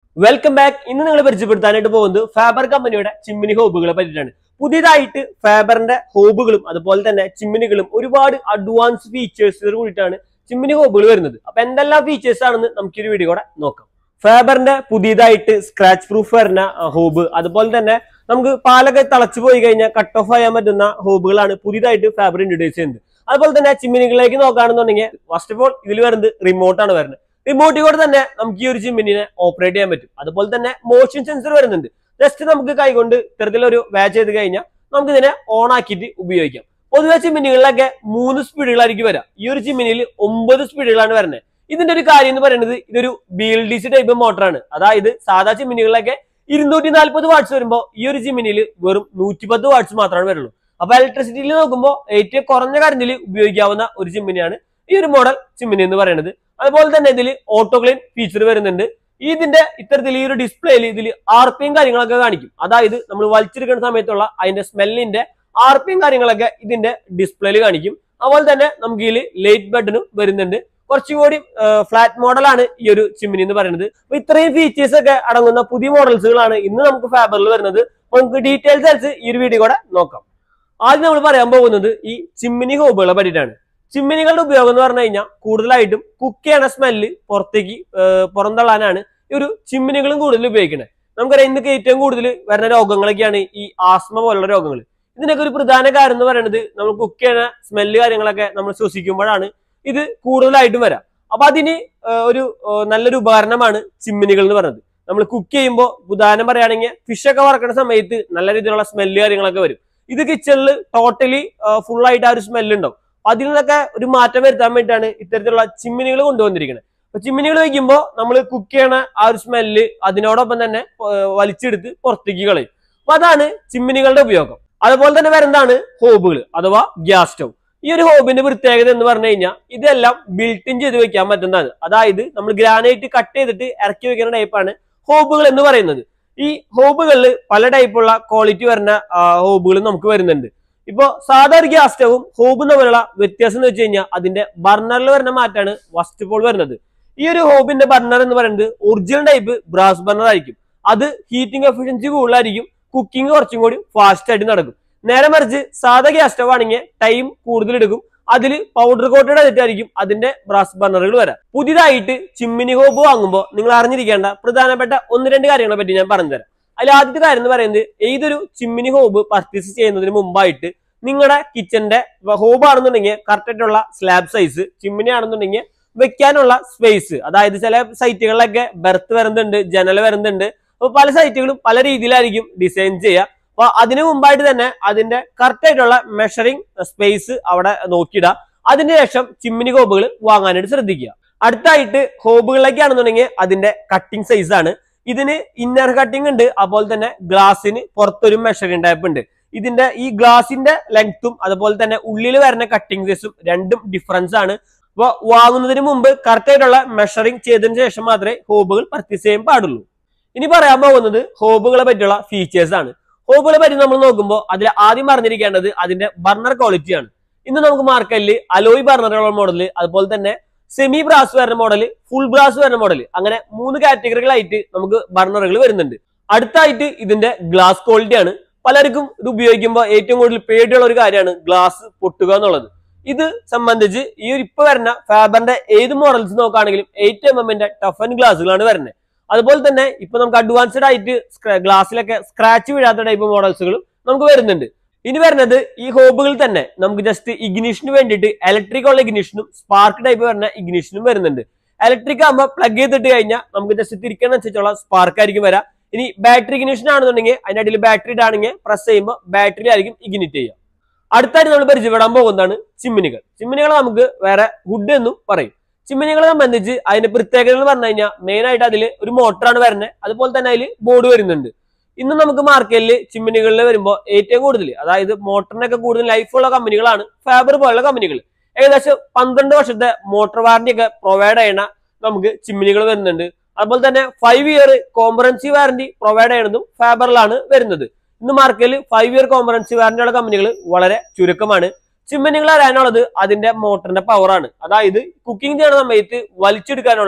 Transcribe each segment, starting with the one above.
welcome back ഇന്ന് നിങ്ങൾ പരിചയപ്പെടുത്താനായിട്ട് പോകുന്നത് ഫാബർ കമ്പനിയുടെ ചിമ്മിനി ഹോബുകളെ പറ്റിയിട്ടാണ് പുതിയതായിട്ട് ഫാബറിന്റെ ഹോബുകളും അതുപോലെ തന്നെ ചിമ്മിനികളും ഒരുപാട് അഡ്വാൻസ് ഫീച്ചേഴ്സ് കൂടിയിട്ടാണ് ചിമ്മിനി ഹോബുകൾ വരുന്നത് അപ്പൊ എന്തെല്ലാം ഫീച്ചേഴ്സ് ആണെന്ന് നമുക്ക് ഈ ഒരു വീഡിയോ കൂടെ നോക്കാം ഫാബറിന്റെ പുതിയതായിട്ട് സ്ക്രാച്ച് പ്രൂഫ് വരുന്ന ഹോബ് അതുപോലെ തന്നെ നമുക്ക് പാലൊക്കെ തിളച്ചു പോയി കഴിഞ്ഞാൽ കട്ട് ഓഫ് ചെയ്യാൻ പറ്റുന്ന ഹോബുകളാണ് പുതിയതായിട്ട് ഫാബർ ഇൻട്രൊഡ്യൂസ് ചെയ്യുന്നത് അതുപോലെ തന്നെ ചിമ്മിനികളിലേക്ക് നോക്കുകയാണെന്നുണ്ടെങ്കിൽ ഫസ്റ്റ് ഓഫ് ഓൾ ഇതിൽ വരുന്നത് റിമോട്ടാണ് വരുന്നത് റിമോട്ടിൽ കൂടെ തന്നെ നമുക്ക് ഈ ഒരു ചിമ്മിനിനെ ഓപ്പറേറ്റ് ചെയ്യാൻ പറ്റും അതുപോലെ തന്നെ മോഷൻ സെൻസർ വരുന്നുണ്ട് ജസ്റ്റ് നമുക്ക് കൈകൊണ്ട് ഇത്തരത്തിലൊരു വാച്ച് ചെയ്ത് കഴിഞ്ഞാൽ നമുക്ക് ഇതിനെ ഓൺ ആക്കിയിട്ട് ഉപയോഗിക്കാം പൊതുവെ ചിമ്മിനികളിലൊക്കെ മൂന്ന് സ്പീഡുകളായിരിക്കും വരാം ഈ ഒരു ചിമ്മിനിയിൽ ഒമ്പത് സ്പീഡുകളാണ് വരുന്നത് ഇതിന്റെ ഒരു കാര്യം എന്ന് പറയുന്നത് ഇതൊരു B L D C type മോട്ടറാണ് അതായത് സാധാ ചിമ്മിനികളിലൊക്കെ ഇരുന്നൂറ്റി നാല്പത് വാട്ട്സ് വരുമ്പോൾ ഈ ഒരു ചിമ്മിനിയിൽ വെറും നൂറ്റിപ്പത്ത് വാട്ട്സ് മാത്രമാണ് വരുള്ളൂ അപ്പൊ ഇലക്ട്രിസിറ്റിയിൽ നോക്കുമ്പോൾ ഏറ്റവും കുറഞ്ഞ കറണ്ടിൽ ഉപയോഗിക്കാവുന്ന ഒരു ചിമ്മിനിയാണ് ഈ ഒരു മോഡൽ ചിമ്മിനി എന്ന് പറയുന്നത് അതുപോലെ തന്നെ ഇതിൽ ഓട്ടോ ക്ലീൻ ഫീച്ചർ വരുന്നുണ്ട് ഇതിന്റെ ഇത്തരത്തിൽ ഈ ഒരു ഡിസ്പ്ലേയിൽ ഇതിൽ ആർ പിയും കാര്യങ്ങളൊക്കെ കാണിക്കും അതായത് നമ്മൾ വലിച്ചെടുക്കുന്ന സമയത്തുള്ള അതിന്റെ സ്മെല്ലിന്റെ ആർ പിയും കാര്യങ്ങളൊക്കെ ഇതിന്റെ ഡിസ്പ്ലേയിൽ കാണിക്കും അതുപോലെ തന്നെ നമുക്ക് ഇതിൽ ലേറ്റ് ബട്ടണും വരുന്നുണ്ട് കുറച്ചും കൂടി ഫ്ലാറ്റ് മോഡലാണ് ഈ ഒരു ചിമ്മിനി എന്ന് പറയുന്നത് അപ്പൊ ഇത്രയും ഫീച്ചേഴ്സ് ഒക്കെ അടങ്ങുന്ന പുതിയ മോഡൽസുകളാണ് ഇന്ന് നമുക്ക് ഫാബറിൽ വരുന്നത് അപ്പൊ നമുക്ക് ഡീറ്റെയിൽസ് ആയിട്ട് ഈ ഒരു വീഡിയോ കൂടെ നോക്കാം ആദ്യം നമ്മൾ പറയാൻ പോകുന്നത് ഈ ചിമ്മിനി ഹോബുകളെ പറ്റിയിട്ടാണ് ചിമ്മിനികളുടെ ഉപയോഗം എന്ന് പറഞ്ഞു കഴിഞ്ഞാൽ കൂടുതലായിട്ടും കുക്ക് ചെയ്യണ സ്മെല്ല് പുറത്തേക്ക് ഏഹ് പുറന്തള്ളാനാണ് ഈ ഒരു ചിമ്മിനികളും കൂടുതൽ ഉപയോഗിക്കുന്നത് നമുക്കറിയാം ഇന്നൊക്കെ ഏറ്റവും കൂടുതൽ വരുന്ന രോഗങ്ങളൊക്കെയാണ് ഈ ആസ്മ പോലുള്ള രോഗങ്ങൾ ഇതിനൊക്കെ ഒരു പ്രധാന കാര്യം എന്ന് പറയുന്നത് നമ്മൾ കുക്ക് ചെയ്യണ സ്മെല്ല് കാര്യങ്ങളൊക്കെ നമ്മൾ ശ്വസിക്കുമ്പോഴാണ് ഇത് കൂടുതലായിട്ടും വരാം അപ്പൊ അതിന് ഏഹ് ഒരു ഏഹ് നല്ലൊരു ഉപകരണമാണ് ചിമ്മിനികൾ എന്ന് പറയുന്നത് നമ്മൾ കുക്ക് ചെയ്യുമ്പോൾ ഉദാഹരണം പറയുകയാണെങ്കിൽ ഫിഷ് ഒക്കെ വറക്കുന്ന സമയത്ത് നല്ല രീതിയിലുള്ള സ്മെല്ല് കാര്യങ്ങളൊക്കെ വരും ഇത് കിച്ചണിൽ ടോട്ടലി ഫുൾ ആയിട്ട് ആ ഒരു സ്മെല്ല് ഉണ്ടാവും അപ്പൊ അതിൽ നിന്നൊക്കെ ഒരു മാറ്റം വരുത്താൻ വേണ്ടിയിട്ടാണ് ഇത്തരത്തിലുള്ള ചിമ്മിനികൾ കൊണ്ടുവന്നിരിക്കുന്നത് അപ്പൊ ചിമ്മിനികൾ വയ്ക്കുമ്പോൾ നമ്മൾ കുക്ക് ചെയ്യണ ആ ഒരു സ്മെല്ല് അതിനോടൊപ്പം തന്നെ ഏഹ് വലിച്ചെടുത്ത് പുറത്തേക്ക് കളയും അപ്പൊ അതാണ് ചിമ്മിനികളുടെ ഉപയോഗം അതുപോലെ തന്നെ വരുന്നതാണ് ഹോബുകൾ അഥവാ ഗ്യാസ് സ്റ്റവ് ഈ ഒരു ഹോബിന്റെ പ്രത്യേകത എന്ന് പറഞ്ഞു കഴിഞ്ഞാൽ ഇതെല്ലാം ബിൽട്ടിൻ ചെയ്ത് വെക്കാൻ പറ്റുന്നതാണ് അതായത് നമ്മൾ ഗ്രാനൈറ്റ് കട്ട് ചെയ്തിട്ട് ഇറക്കി വെക്കുന്ന ടൈപ്പാണ് ഹോബുകൾ എന്ന് പറയുന്നത് ഈ ഹോബുകളിൽ പല ടൈപ്പുള്ള ക്വാളിറ്റി വരുന്ന ഹോബുകൾ നമുക്ക് വരുന്നുണ്ട് ഇപ്പോ സാധാരണ ഗ്യാസ് സ്റ്റവും ഹോബും തമ്മിലുള്ള വ്യത്യാസം എന്ന് വെച്ച് കഴിഞ്ഞാൽ അതിന്റെ ബർണറിൽ വരുന്ന മാറ്റാണ് ഫസ്റ്റ് ഓഫ് ഓൾ വരുന്നത് ഈ ഒരു ഹോബിന്റെ ബർണർ എന്ന് പറയുന്നത് ഒറിജിനൽ ടൈപ്പ് ബ്രാസ് ബർണർ ആയിരിക്കും അത് ഹീറ്റിംഗ് എഫിഷ്യൻസി കൂടുതലായിരിക്കും കുക്കിംഗ് കുറച്ചും കൂടി ഫാസ്റ്റ് ആയിട്ട് നടക്കും നേരെ മറിച്ച് സാധാ ഗ്യാസ് സ്റ്റവ് ആണെങ്കിൽ ടൈം കൂടുതൽ എടുക്കും അതിൽ പൗഡർ കോട്ടഡ് ആയിട്ടായിരിക്കും അതിന്റെ ബ്രാസ് ബർണറുകൾ വരാം പുതിയതായിട്ട് ചിമ്മിനി ഹോബ് വാങ്ങുമ്പോൾ നിങ്ങൾ അറിഞ്ഞിരിക്കേണ്ട പ്രധാനപ്പെട്ട ഒന്ന് രണ്ട് കാര്യങ്ങളെ പറ്റി ഞാൻ പറഞ്ഞുതരാം അതിൽ ആദ്യത്തെ കാര്യം എന്ന് പറയുന്നത് ഏതൊരു ചിമ്മിനി ഹോബ് പർച്ചേസ് ചെയ്യുന്നതിന് മുമ്പായിട്ട് നിങ്ങളുടെ കിച്ചന്റെ ഹോബ് ആണെന്നുണ്ടെങ്കിൽ കറക്റ്റ് ആയിട്ടുള്ള സ്ലാബ് സൈസ് ചിമ്മിനി ആണെന്നുണ്ടെങ്കിൽ വെക്കാനുള്ള സ്പേസ് അതായത് ചില സൈറ്റുകളിലൊക്കെ ബെർത്ത് വരുന്നുണ്ട് ജനൽ വരുന്നുണ്ട് അപ്പൊ പല സൈറ്റുകളും പല രീതിയിലായിരിക്കും ഡിസൈൻ ചെയ്യുക അപ്പൊ അതിനു മുമ്പായിട്ട് തന്നെ അതിന്റെ കറക്റ്റ് ആയിട്ടുള്ള മെഷറിംഗ് സ്പേസ് അവിടെ നോക്കിയിടുക അതിനുശേഷം ചിമ്മിനി ഹോബുകൾ വാങ്ങാനായിട്ട് ശ്രദ്ധിക്കുക അടുത്തായിട്ട് ഹോബുകളിലേക്കാണെന്നുണ്ടെങ്കിൽ അതിന്റെ കട്ടിംഗ് സൈസ് ആണ് ഇതിന് ഇന്നർ കട്ടിംഗ് ഉണ്ട് അതുപോലെ തന്നെ ഗ്ലാസിന് പുറത്തൊരു മെഷറിംഗ് ടൈപ്പ് ഉണ്ട് ഇതിന്റെ ഈ ഗ്ലാസിന്റെ ലെങ്ത്തും അതുപോലെ തന്നെ ഉള്ളിൽ വരുന്ന കട്ടിംഗ് സൈസും രണ്ടും ഡിഫറൻസ് ആണ് അപ്പോൾ വാങ്ങുന്നതിന് മുമ്പ് കറക്റ്റ് ആയിട്ടുള്ള മെഷറിംഗ് ചെയ്തതിനു ശേഷം മാത്രമേ ഹോബുകൾ പർച്ചേസ് ചെയ്യാൻ പാടുള്ളൂ ഇനി പറയാൻ പോകുന്നത് ഹോബുകളെ പറ്റിയുള്ള ഫീച്ചേഴ്സ് ആണ് ഹോബുകളെ പറ്റി നമ്മൾ നോക്കുമ്പോൾ അതിൽ ആദ്യം പറഞ്ഞിരിക്കേണ്ടത് അതിന്റെ ബർണർ ക്വാളിറ്റി ആണ് ഇന്ന് നമുക്ക് മാർക്കറ്റിൽ അലോയ് ബർണറുള്ള മോഡൽ അതുപോലെ തന്നെ സെമി ബ്രാസ് വരുന്ന മോഡൽ ഫുൾ ബ്രാസ് വരുന്ന മോഡൽ അങ്ങനെ മൂന്ന് കാറ്റഗറികളായിട്ട് നമുക്ക് ബർണറുകൾ വരുന്നുണ്ട് അടുത്തായിട്ട് ഇതിന്റെ ഗ്ലാസ് ക്വാളിറ്റി ആണ് പലർക്കും ഇത് ഉപയോഗിക്കുമ്പോൾ ഏറ്റവും കൂടുതൽ പേടിയുള്ള ഒരു കാര്യമാണ് ഗ്ലാസ് പൊട്ടുക എന്നുള്ളത് ഇത് സംബന്ധിച്ച് ഈ ഒരു ഇപ്പൊ വരുന്ന ഫാബറിന്റെ ഏത് മോഡൽസ് നോക്കുകയാണെങ്കിലും എയ്റ്റ് എം എമ്മിന്റെ ടഫൻ ഗ്ലാസുകളാണ് വരുന്നത് അതുപോലെ തന്നെ ഇപ്പൊ നമുക്ക് അഡ്വാൻസ്ഡ് ആയിട്ട് ഗ്ലാസ്സിലൊക്കെ സ്ക്രാച്ച് വീഴാത്ത ടൈപ്പ് മോഡൽസുകളും നമുക്ക് വരുന്നുണ്ട് ഇനി വരുന്നത് ഈ ഹോബുകളിൽ തന്നെ നമുക്ക് ജസ്റ്റ് ഇഗ്നീഷന് വേണ്ടിയിട്ട് ഇലക്ട്രിക് ഉള്ള ഇഗ്നീഷനും സ്പാർക്ക് ടൈപ്പ് വരുന്ന ഇഗ്നീഷനും വരുന്നുണ്ട് ഇലക്ട്രിക് ആകുമ്പോൾ പ്ലഗ് ചെയ്തിട്ട് കഴിഞ്ഞാൽ നമുക്ക് ജസ്റ്റ് തിരിക്കുന്നതനുസരിച്ചുള്ള സ്പാർക്ക് ആയിരിക്കും വരാം ഇനി ബാറ്ററി ഇഗ്നീഷൻ ആണെന്നുണ്ടെങ്കിൽ അതിന്റെ അടിയിൽ ബാറ്ററി ഇടാണെങ്കിൽ പ്രസ് ചെയ്യുമ്പോൾ ബാറ്ററി ആയിരിക്കും ഇഗ്നിറ്റ് ചെയ്യുക അടുത്തായിട്ട് നമ്മൾ പരിചയപ്പെടാൻ പോകുന്നതാണ് ചിമ്മിനികൾ ചിമ്മിനികൾ നമുക്ക് വേറെ ഹുഡ് എന്നും പറയും ചിമ്മിനികളെ സംബന്ധിച്ച് അതിന്റെ പ്രത്യേകത എന്ന് പറഞ്ഞു കഴിഞ്ഞാൽ മെയിൻ ആയിട്ട് അതിൽ ഒരു മോട്ടറാണ് വരുന്നത് അതുപോലെ തന്നെ അതിൽ ബോർഡ് വരുന്നുണ്ട് ഇന്ന് നമുക്ക് മാർക്കറ്റിൽ ചിമ്മിനികളിൽ വരുമ്പോൾ ഏറ്റവും കൂടുതൽ അതായത് മോട്ടറിനൊക്കെ കൂടുതൽ ലൈഫുള്ള കമ്പനികളാണ് ഫാബർ പോലുള്ള കമ്പനികൾ ഏകദേശം പന്ത്രണ്ട് വർഷത്തെ മോട്ടോർ വാറന്റി ഒക്കെ പ്രൊവൈഡ് ചെയ്യണ നമുക്ക് ചിമ്മിനികൾ വരുന്നുണ്ട് അതുപോലെ തന്നെ ഫൈവ് ഇയർ കോമ്പറൻസി വാറന്റി പ്രൊവൈഡ് ചെയ്യണതും ഫാബറിലാണ് വരുന്നത് ഇന്ന് മാർക്കറ്റിൽ ഫൈവ് ഇയർ കോമ്പറൻസി വാറന്റിയുള്ള കമ്പനികൾ വളരെ ചുരുക്കമാണ് ചിമ്മിനികൾ അറിയാനുള്ളത് അതിന്റെ മോട്ടറിന്റെ പവറാണ് അതായത് കുക്കിംഗ് ചെയ്യുന്ന സമയത്ത് വലിച്ചെടുക്കാനുള്ള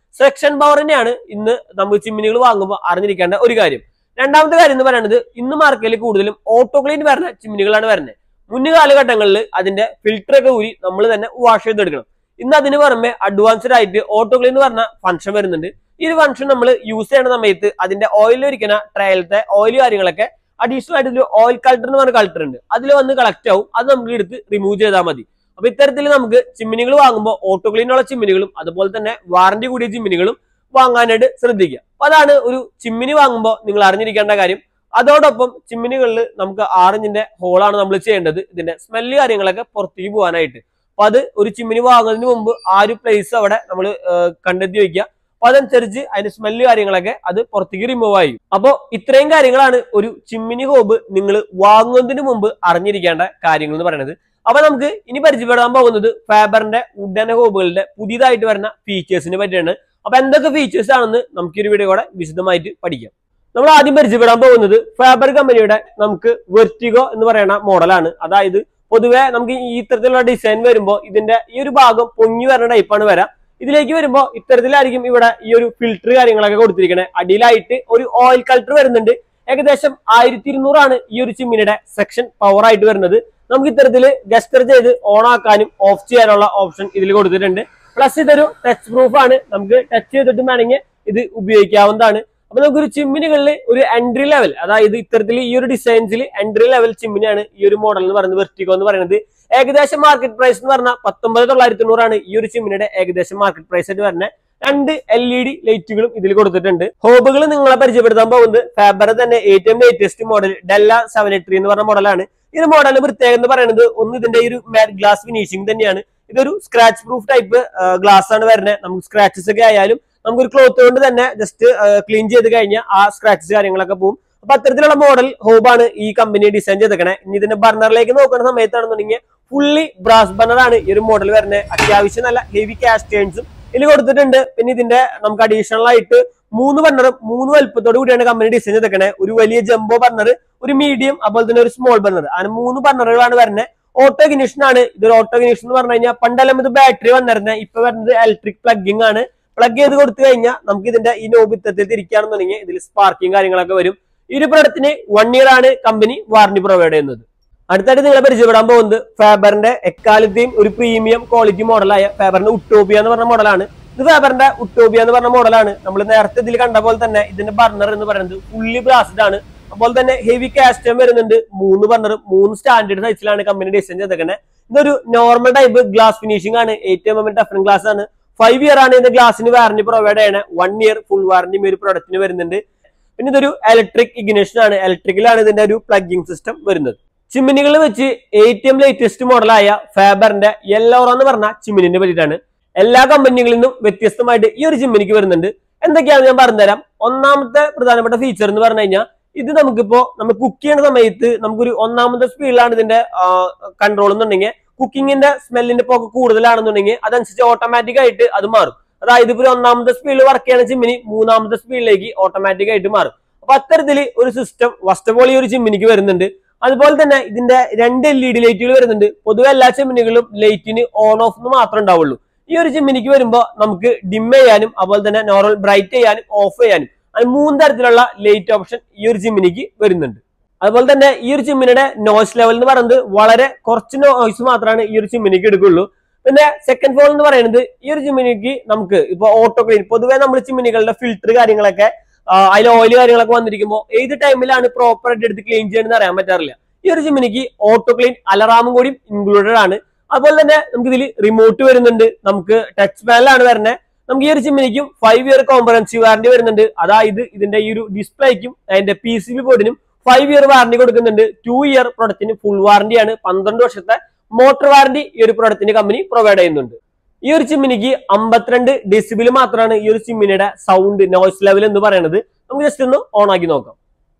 സെക്ഷൻ പവർ തന്നെയാണ് ഇന്ന് നമുക്ക് ചിമ്മിനികൾ വാങ്ങുമ്പോൾ അറിഞ്ഞിരിക്കേണ്ട ഒരു കാര്യം രണ്ടാമത്തെ കാര്യം എന്ന് പറയുന്നത് ഇന്ന് മാർക്കറ്റിൽ കൂടുതലും ഓട്ടോ ക്ലീൻ വരുന്ന ചിമ്മിനികളാണ് വരുന്നത് മുൻ കാലഘട്ടങ്ങളിൽ അതിന്റെ ഫിൽറ്റർ ഒക്കെ ഊരി നമ്മൾ തന്നെ വാഷ് ചെയ്തെടുക്കണം ഇന്ന് അതിന് പുറമെ അഡ്വാൻസ്ഡ് ആയിട്ട് ഓട്ടോ ക്ലീൻ എന്ന് പറഞ്ഞ ഫംഗ്ഷൻ വരുന്നുണ്ട് ഈ ഒരു ഫംഗ്ഷൻ നമ്മൾ യൂസ് ചെയ്യുന്ന സമയത്ത് അതിന്റെ ഓയിൽ ഒരിക്കുന്ന ട്രയലത്തെ ഓയിൽ കാര്യങ്ങളൊക്കെ അഡീഷണൽ ആയിട്ട് ഒരു ഓയിൽ കൾട്ടർ എന്ന് പറഞ്ഞ കൾട്ടർ ഉണ്ട് അതിൽ വന്ന് കളക്ട് ആവും അത് നമുക്ക് എടുത്ത് റിമൂവ് ചെയ്താൽ മതി അപ്പൊ ഇത്തരത്തിൽ നമുക്ക് ചിമ്മിനികൾ വാങ്ങുമ്പോൾ ഓട്ടോ ക്ലീനുള്ള ചിമ്മിനികളും അതുപോലെ തന്നെ വാറന്റി കൂടിയ ചിമ്മിനികളും വാങ്ങാനായിട്ട് ശ്രദ്ധിക്കുക അപ്പൊ അതാണ് ഒരു ചിമ്മിനി വാങ്ങുമ്പോൾ നിങ്ങൾ അറിഞ്ഞിരിക്കേണ്ട കാര്യം അതോടൊപ്പം ചിമ്മിനികളിൽ നമുക്ക് ആറിഞ്ചിന്റെ ഹോളാണ് നമ്മൾ ചെയ്യേണ്ടത് ഇതിന്റെ സ്മെല്ല് കാര്യങ്ങളൊക്കെ പുറത്തേക്ക് പോകാനായിട്ട് അപ്പൊ അത് ഒരു ചിമ്മിനി വാങ്ങുന്നതിന് മുമ്പ് ആ ഒരു പ്ലേസ് അവിടെ നമ്മൾ കണ്ടെത്തി വെക്കുക അപ്പൊ അതനുസരിച്ച് അതിന്റെ സ്മെല്ല് കാര്യങ്ങളൊക്കെ അത് പുറത്തേക്ക് റിമൂവ് ആയി അപ്പൊ ഇത്രയും കാര്യങ്ങളാണ് ഒരു ചിമ്മിനി ഹോബ് നിങ്ങൾ വാങ്ങുന്നതിന് മുമ്പ് അറിഞ്ഞിരിക്കേണ്ട കാര്യങ്ങൾ എന്ന് പറയുന്നത് അപ്പൊ നമുക്ക് ഇനി പരിചയപ്പെടാൻ പോകുന്നത് ഫാബറിന്റെ ഉഡൻ ഹോബുകളുടെ പുതിയതായിട്ട് വരുന്ന ഫീച്ചേഴ്സിനെ പറ്റിയാണ് അപ്പൊ എന്തൊക്കെ ഫീച്ചേഴ്സ് ആണെന്ന് നമുക്ക് ഈ ഒരു വീഡിയോ കൂടെ വിശദമായിട്ട് പഠിക്കാം നമ്മൾ ആദ്യം പരിചയപ്പെടാൻ പോകുന്നത് ഫാബർ കമ്പനിയുടെ നമുക്ക് വെർട്ടിഗോ എന്ന് പറയുന്ന മോഡലാണ് അതായത് പൊതുവെ നമുക്ക് ഈ ഇത്തരത്തിലുള്ള ഡിസൈൻ വരുമ്പോൾ ഇതിന്റെ ഈ ഒരു ഭാഗം പൊങ്ങി വരുന്ന ടൈപ്പാണ് വരാം ഇതിലേക്ക് വരുമ്പോൾ ഇത്തരത്തിലായിരിക്കും ഇവിടെ ഈ ഒരു ഫിൽറ്റർ കാര്യങ്ങളൊക്കെ കൊടുത്തിരിക്കുന്നത് അടിയിലായിട്ട് ഒരു ഓയിൽ കൾട്ടർ വരുന്നുണ്ട് ഏകദേശം ആയിരത്തി ഇരുന്നൂറാണ് ഈ ഒരു ചിമ്മിനിയുടെ സെക്ഷൻ പവർ ആയിട്ട് വരുന്നത് നമുക്ക് ഇത്തരത്തിൽ ഗസ്റ്റർ ചെയ്ത് ഓൺ ആക്കാനും ഓഫ് ചെയ്യാനുള്ള ഓപ്ഷൻ ഇതിൽ കൊടുത്തിട്ടുണ്ട് പ്ലസ് ഇതൊരു ടച്ച് പ്രൂഫ് ആണ് നമുക്ക് ടച്ച് ചെയ്തിട്ട് വേണമെങ്കിൽ ഇത് ഉപയോഗിക്കാവുന്നതാണ് അപ്പൊ നമുക്കൊരു ചിമ്മിനുകളിൽ ഒരു എൻട്രി ലെവൽ അതായത് ഇത്തരത്തിൽ ഈ ഒരു ഡിസൈൻസിൽ എൻട്രി ലെവൽ ചിമ്മിനാണ് ഈ ഒരു മോഡൽ എന്ന് പറയുന്നത് വെർട്ടിക്കോ എന്ന് പറയുന്നത് ഏകദേശം മാർക്കറ്റ് പ്രൈസ് എന്ന് പറഞ്ഞാൽ പത്തൊമ്പത് തൊള്ളായിരത്തി തൊണ്ണൂറാണ് ഈ ഒരു ചിമ്മിനിയുടെ ഏകദേശം മാർക്കറ്റ് പ്രൈസ് ആയിട്ട് വരുന്നത് രണ്ട് എൽ ഇ ഡി ലൈറ്റുകളും ഇതിൽ കൊടുത്തിട്ടുണ്ട് ഹോബുകൾ നിങ്ങളെ പരിചയപ്പെടുത്താൻ പോകുന്നത് ഫാബർ തന്നെ ഏറ്റവും latest model Della seven eight three എന്ന് പറഞ്ഞ മോഡലാണ് ഈ മോഡലിന്റെ പ്രത്യേകത എന്ന് പറയുന്നത് ഒന്ന് ഇതിന്റെ ഈ ഒരു മാറ്റ് ഗ്ലാസ് ഫിനിഷിംഗ് തന്നെയാണ് ഇതൊരു സ്ക്രാച്ച് പ്രൂഫ് ടൈപ്പ് ഗ്ലാസ് ആണ് വരുന്നത് നമുക്ക് സ്ക്രാച്ചസ് ഒക്കെ ആയാലും നമുക്കൊരു ക്ലോത്ത് കൊണ്ട് തന്നെ ജസ്റ്റ് ക്ലീൻ ചെയ്ത് കഴിഞ്ഞാൽ ആ സ്ക്രാച്ചസ് കാര്യങ്ങളൊക്കെ പോകും അപ്പൊ അത്തരത്തിലുള്ള മോഡൽ ഹോബാണ് ഈ കമ്പനി ഡിസൈൻ ചെയ്തേക്കണേ ഇനി ഇതിന്റെ ബർണറിലേക്ക് നോക്കുന്ന സമയത്താണെന്നുണ്ടെങ്കിൽ ഫുള്ളി ബ്രാസ് ബർണർ ആണ് ഈ ഒരു മോഡൽ വരുന്നത് അത്യാവശ്യം നല്ല ഹെവി കാസ്റ്റേൺസും ഇതിൽ കൊടുത്തിട്ടുണ്ട് പിന്നെ ഇതിന്റെ നമുക്ക് അഡീഷണൽ ആയിട്ട് മൂന്ന് ബർണറും മൂന്ന് വലുപ്പത്തോട് കൂടിയാണ് കമ്പനി ഡിസൈൻ ചെയ്തേക്കണേ ഒരു വലിയ ജംബോ ബർണർ ഒരു മീഡിയം അതുപോലെ തന്നെ ഒരു സ്മോൾ ബർണർ അങ്ങനെ മൂന്ന് ബർണറുകളാണ് വരുന്നത് ഓട്ടോ ഇഗ്നിഷൻ ആണ് ഇതൊരു ഓട്ടോ ഇഗ്നിഷൻ എന്ന് പറഞ്ഞു കഴിഞ്ഞാൽ പണ്ടെല്ലാം ഇത് ബാറ്ററി വന്നിരുന്നത് ഇപ്പൊ വരുന്നത് ഇലക്ട്രിക് പ്ലഗിങ് ആണ് പ്ലഗ് ചെയ്ത് കൊടുത്തു കഴിഞ്ഞാൽ നമുക്ക് ഇതിന്റെ ഈ നോബിത്തത്തിൽ തിരിക്കുകയാണെന്നുണ്ടെങ്കിൽ ഇതിൽ സ്പാർക്കിംഗ് കാര്യങ്ങളൊക്കെ വരും ഈ ഒരു പ്രൊഡക്റ്റിന് വൺ ഇയർ ആണ് കമ്പനി വാറന്റി പ്രൊവൈഡ് ചെയ്യുന്നത് അടുത്തായിട്ട് നിങ്ങളെ പരിചയപ്പെടാൻ പോകുന്നത് ഫാബറിന്റെ എക്കാലത്തെയും ഒരു പ്രീമിയം ക്വാളിറ്റി മോഡലായ ഫാബറിന്റെ ഉട്ടോബിയ എന്ന് പറഞ്ഞ മോഡലാണ് ഇത് ഫാബറിന്റെ ഉട്ടോബിയ എന്ന് പറഞ്ഞ മോഡലാണ് നമ്മൾ നേരത്തെ ഇതിൽ കണ്ട പോലെ തന്നെ ഇതിന്റെ ബർണർ എന്ന് പറയുന്നത് ഫുള്ളി ബ്ലാസ്റ്റഡ് ആണ് അപ്പോൾ തന്നെ ഹെവി കാസ്റ്റം വരുന്നുണ്ട് മൂന്ന് ബർണർ മൂന്ന് സ്റ്റാൻഡേർഡ് സൈസിലാണ് കമ്പനി ഡിസൈൻ ചെയ്തേക്കുന്നത് ഇതൊരു നോർമൽ ടൈപ്പ് ഗ്ലാസ് ഫിനിഷിംഗ് ആണ് ഏറ്റവും എം ടഫൻ ഗ്ലാസ് ആണ് ഫൈവ് ഇയർ ആണ് ഇതിന്റെ ഗ്ലാസിന് വാറന്റി പ്രൊവൈഡ് ചെയ്യണേ വൺ ഇയർ ഫുൾ വാറന്റി ഈ ഒരു പ്രൊഡക്റ്റിന് വരുന്നുണ്ട് പിന്നെ ഇതൊരു ഇലക്ട്രിക് ഇഗ്നേഷൻ ആണ് ഇലക്ട്രിക്കലാണ് ഇതിന്റെ ഒരു പ്ലഗിംഗ് സിസ്റ്റം വരുന്നത് ചിമ്മിനികൾ വെച്ച് ഏറ്റവും ലേറ്റസ്റ്റ് മോഡലായ ഫാബറിന്റെ യെല്ലോറ എന്ന് പറഞ്ഞ ചിമ്മിനിനെ പറ്റിയിട്ടാണ് എല്ലാ കമ്പനികളിൽ നിന്നും വ്യത്യസ്തമായിട്ട് ഈ ഒരു ചിമ്മിനിക്ക് വരുന്നുണ്ട് എന്തൊക്കെയാണെന്ന് ഞാൻ പറഞ്ഞുതരാം ഒന്നാമത്തെ പ്രധാനപ്പെട്ട ഫീച്ചർ എന്ന് പറഞ്ഞു കഴിഞ്ഞാൽ ഇത് നമുക്കിപ്പോ നമ്മൾ കുക്ക് ചെയ്യുന്ന സമയത്ത് നമുക്കൊരു ഒന്നാമത്തെ സ്പീഡിലാണ് ഇതിന്റെ കൺട്രോൾ എന്നുണ്ടെങ്കിൽ കുക്കിങ്ങിന്റെ സ്മെല്ലിന്റെ പോക്ക് കൂടുതലാണെന്നുണ്ടെങ്കിൽ അതനുസരിച്ച് ഓട്ടോമാറ്റിക് ആയിട്ട് അത് മാറും അതായത് ഇപ്പൊ ഒരു ഒന്നാമത്തെ സ്പീഡിൽ വർക്ക് ചെയ്യുന്ന ചിമ്മിനി മൂന്നാമത്തെ സ്പീഡിലേക്ക് ഓട്ടോമാറ്റിക് ആയിട്ട് മാറും അപ്പൊ അത്തരത്തിൽ ഒരു സിസ്റ്റം ഫസ്റ്റ് ഓഫ് ഓൾ ഈ ഒരു ചിമ്മിനിക്ക് വരുന്നുണ്ട് അതുപോലെ തന്നെ ഇതിന്റെ രണ്ട് എൽ ഇ ഡി ലൈറ്റുകൾ വരുന്നുണ്ട് പൊതുവെ എല്ലാ ചിമ്മിനികളും ലൈറ്റിന് ഓൺ ഓഫ് എന്ന് മാത്രമേ ഉണ്ടാവുള്ളൂ ഈ ഒരു ചിമ്മിനിക്ക് വരുമ്പോൾ നമുക്ക് ഡിം ചെയ്യാനും അതുപോലെ തന്നെ നോർമൽ ബ്രൈറ്റ് ചെയ്യാനും ഓഫ് ചെയ്യാനും അങ്ങനെ മൂന്ന് തരത്തിലുള്ള ലൈറ്റ് ഓപ്ഷൻ ഈ ഒരു ചിമ്മിനിക്ക് വരുന്നുണ്ട് അതുപോലെ തന്നെ ഈ ഒരു ചിമ്മിനിയുടെ നോയ്സ് ലെവൽ എന്ന് പറയുന്നത് വളരെ കുറച്ച് നോയ്സ് മാത്രമാണ് ഈ ഒരു ചിമ്മിനിക്ക് എടുക്കുള്ളൂ പിന്നെ സെക്കൻഡ് ഫോൾ എന്ന് പറയുന്നത് ഈ ഒരു ചിമ്മിനിക്ക് നമുക്ക് ഇപ്പൊ ഓട്ടോ ക്ലീൻ പൊതുവെ നമ്മൾ ചിമ്മിനികളുടെ ഫിൽറ്റർ കാര്യങ്ങളൊക്കെ അതിൽ ഓയിൽ കാര്യങ്ങളൊക്കെ വന്നിരിക്കുമ്പോൾ ഏത് ടൈമിലാണ് പ്രോപ്പർ ആയിട്ട് എടുത്ത് ക്ലീൻ ചെയ്യണമെന്ന് അറിയാൻ പറ്റാറില്ല ഈ ഒരു ചിമ്മിനിക്ക് ഓട്ടോ ക്ലീൻ അലറാമും കൂടി ഇൻക്ലൂഡഡ് ആണ് അതുപോലെ തന്നെ നമുക്ക് ഇതിൽ റിമോട്ട് വരുന്നുണ്ട് നമുക്ക് ടച്ച് പാനലാണ് വരുന്നത് നമുക്ക് ഈ ഒരു ചിമ്മിനിക്കും ഫൈവ് ഇയർ കോംപ്രഹെൻസീവ് വാറന്റി വരുന്നുണ്ട് അതായത് ഇതിന്റെ ഈ ഒരു ഡിസ്പ്ലേക്കും അതിന്റെ പി സി ബി ബോർഡിനും ഫൈവ് ഇയർ വാറന്റി കൊടുക്കുന്നുണ്ട് ടു ഇയർ പ്രൊഡക്റ്റിന് ഫുൾ വാറന്റിയാണ് പന്ത്രണ്ട് വർഷത്തെ മോട്ടോർ വാറന്റി ഈ ഒരു പ്രൊഡക്റ്റിന് കമ്പനി പ്രൊവൈഡ് ചെയ്യുന്നുണ്ട് ഈ ഒരു ചിമ്മിനിക്ക് അമ്പത്തിരണ്ട് ഡെസിബിൾ മാത്രമാണ് ഈ ഒരു ചിമ്മിനിയുടെ സൗണ്ട് നോയ്സ് ലെവൽ എന്ന് പറയുന്നത് നമുക്ക് ജസ്റ്റ് ഒന്ന് ഓൺ ആക്കി നോക്കാം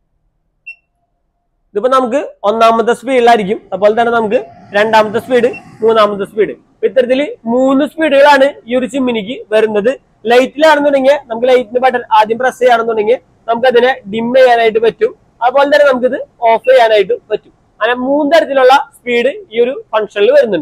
ഇതിപ്പോ നമുക്ക് ഒന്നാമത്തെ സ്പീഡിലായിരിക്കും അതുപോലെ തന്നെ നമുക്ക് രണ്ടാമത്തെ സ്പീഡ് മൂന്നാമത്തെ സ്പീഡ് ഇത്തരത്തിൽ മൂന്ന് സ്പീഡുകളാണ് ഈ ഒരു ചിമ്മിനിക്ക് വരുന്നത് ലൈറ്റിലാണെന്നുണ്ടെങ്കിൽ നമുക്ക് ലൈറ്റിന്റെ ബട്ടൺ ആദ്യം പ്രസ് ചെയ്യുകയാണെന്നുണ്ടെങ്കിൽ നമുക്ക് അതിനെ ഡിം ചെയ്യാനായിട്ട് പറ്റും അതുപോലെ തന്നെ നമുക്കിത് ഓഫ് ചെയ്യാനായിട്ട് പറ്റും അങ്ങനെ മൂന്ന് തരത്തിലുള്ള സ്പീഡ് ഈ ഒരു ഫംഗ്ഷനിൽ വരുന്നുണ്ട്